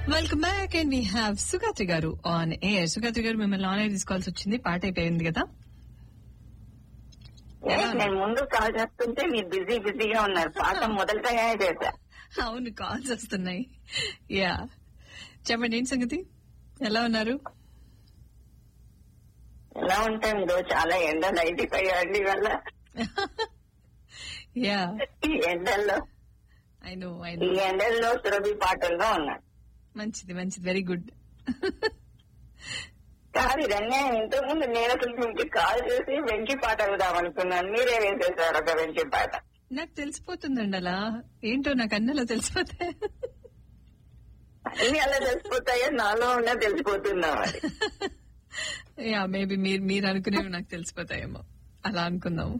Welcome back and we have Sugathri garu on air Sugatri గారు మిమ్మల్ని on air తీసుకోవాల్సి వచ్చింది పాట అయిపోయింది కదా ఏ, నేను ముందు కాల్ చేస్తుంటే మీరు బిజీ బిజీగా ఉన్నారు పాట మొదలుగానే చేశా అవును కాల్స్ వస్తున్నాయి యా చెప్పండి ఏంటి సంగతి ఎలా ఉన్నారు ఎలా ఉంటాం ఇదో చాలా ఎండలు అయిపోయాయండి వల్ల యా ఈ ఎండల్లో ఐ నో ఐ ఈ నో ఎండల్లో సురభి పాటల్లో ఉన్నాను మంచిది మంచిది వెరీ గుడ్ కాదు ఇదన్నీ ఇంతకు ముందు నేను అసలు మీకు కాల్ చేసి వెంకి పాట అడుగుదాం అనుకున్నాను మీరే వేసేసారు ఒక వెంకి పాట నాకు తెలిసిపోతుందండి అలా ఏంటో నాకు అన్నలో తెలిసిపోతే అన్ని అలా తెలిసిపోతాయో నాలో ఉన్న తెలిసిపోతుందా మరి యా మేబీ మీరు మీరు అనుకునేవి నాకు తెలిసిపోతాయేమో అలా అనుకుందాం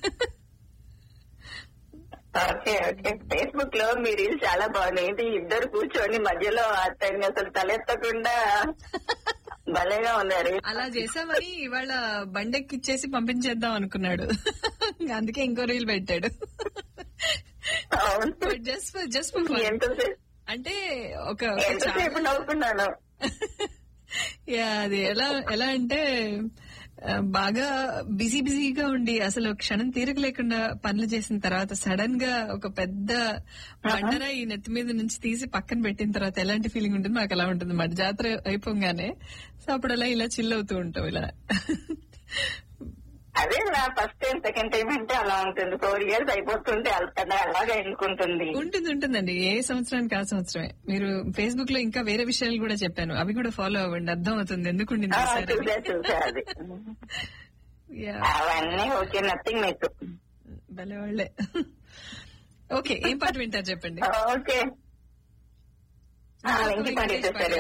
ఓకే ఓకే ఫేస్బుక్ లో మీ రీల్ చాలా బాగున్నాయి ఏంటి ఇద్దరు కూర్చొని మధ్యలో అతన్ని అసలు తలెత్తకుండా భలేగా ఉన్నారు అలా చేసామని ఇవాళ బండెక్కిచ్చేసి పంపించేద్దాం అనుకున్నాడు అందుకే ఇంకో రీల్ పెట్టాడు అవును జస్ట్ జస్ట్ ఎంతసేపు అంటే ఒక ఒక ఎంతసేపు నవ్వుకున్నాను యా అది ఎలా ఎలా అంటే ఆ, బాగా బిజీ బిజీగా ఉండి అసలు క్షణం తీరిక లేకుండా పనులు చేసిన తర్వాత సడన్ గా ఒక పెద్ద బండరా ఈ నెత్తి మీద నుంచి తీసి పక్కన పెట్టిన తర్వాత ఎలాంటి ఫీలింగ్ ఉంటుంది నాకు అలా ఉంటుంది మాట జాతర అయిపోగానే సో అప్పుడు అలా ఇలా చిల్ అవుతూ ఉంటాం ఇలా అదే నా ఫస్ట్ టైం సెకండ్ టైం అంటే అలా ఉంటుంది ఫోర్ ఇయర్స్ అయిపోతుంటే అలా అలాగా ఎన్నుకుంటుంది ఉంటుంది ఉంటుందండి ఏ సంవత్సరానికి ఆ సంవత్సరమే మీరు ఫేస్బుక్ లో ఇంకా వేరే విషయాలు కూడా చెప్పాను అవి కూడా ఫాలో అవ్వండి అర్థం అవుతుంది ఎందుకు ఉండింది ఆ, ఈసారి అని. చూసా చూసా అది Yeah. అవన్నీ ఓకే నథింగ్ మీకు భలే వాళ్ళే ఓకే ఏం పాట వింటారు చెప్పండి ఓకే ఆ, ఇంటి పని చేస్తారు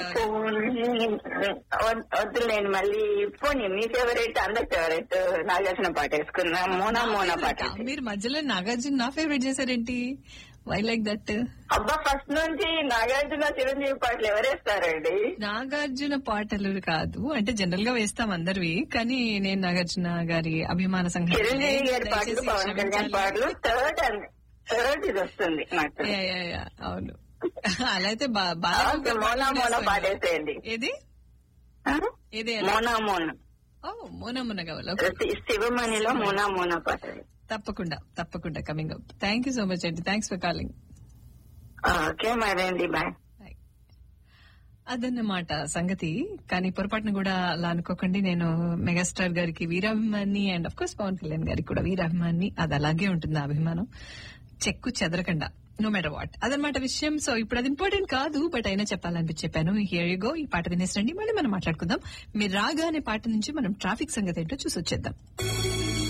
వద్దులేండి మళ్ళీ పోనీ మీ ఫేవరెట్ అందరి ఫేవరెట్ నాగార్జున పాట వేసుకుందాం మోనా మోనా పాట మీరు మధ్యలో నాగార్జున నా ఫేవరెట్ చేశారేంటి వై లైక్ దట్ అబ్బా ఫస్ట్ నుంచి నాగార్జున చిరంజీవి పాటలు ఎవరేస్తారండి నాగార్జున పాటలు కాదు అంటే జనరల్ గా వేస్తాం అందరివి కానీ నేను నాగార్జున గారి అభిమాన సంఘం చిరంజీవి గారి పాటలు పవన్ కళ్యాణ్ పాటలు థర్డ్ అండ్ థర్డ్ ఇది వస్తుంది నాకు యా, యా, యా, అవును అలా అయితే బా- ఓకే, బాలయ్య మోనా మోనా గారి పాటేసేయండి ఏది ఆ? ఏది మోనా మోనా ఓ మోనా మోనా కావాలి ఓకే. శి- శివమణిలో మోనా మోనా పాట తప్పకుండా తప్పకుండా coming up thank you so much అండి థ్యాంక్స్ ఫర్ కాలింగ్ ఓకే మరండి బాయ్ అదన్నమాట సంగతి కానీ పొరపాటున కూడా అలా అనుకోకండి నేను మెగాస్టార్ గారికి వీరాభిమాని and of course Pawan Kalyan గారికి కూడా వీరాభిమాని అది అలాగే ఉంటుంది ఆ అభిమానం చెక్కు చెదరకుండా నో మ్యాటర్ వాట్ అదనమాట విషయం సో ఇప్పుడు అది ఇంపార్టెంట్ కాదు బట్ అయినా చెప్పాలనిపించి చెప్పాను హియర్ యూ గో ఈ పాట వినేసండి మళ్ళీ మనం మాట్లాడుకుందాం మీరు రాగానే పాట నుంచి మనం ట్రాఫిక్ సంగతి ఏంటో చూసి వచ్చేద్దాం